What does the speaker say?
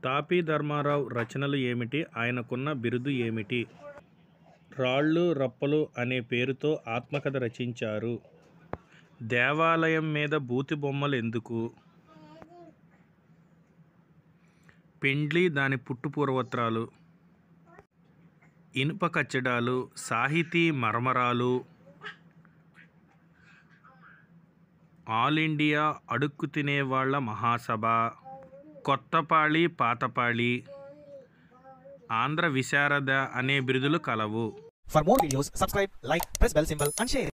తాపీ ధర్మారావు రచనలు ఏమిటి ఆయనకున్న బిరుదు ఏమిటి రాళ్ళు రప్పలు అనే పేరుతో ఆత్మకథ రచించారు దేవాలయం మీద బూతి బొమ్మలు ఎందుకు పెండ్లి దాని పుట్టు పూర్వత్రాలు ఇనుప కచ్చడాలు సాహితీ మర్మరాలు ఆల్ ఇండియా అడుక్కు తినేవాళ్ల మహాసభ కొత్తపాళి పాతపాళి ఆంధ్ర విశారద అనే బిరుదులు కలవు For more videos, subscribe, like, press bell symbol and share.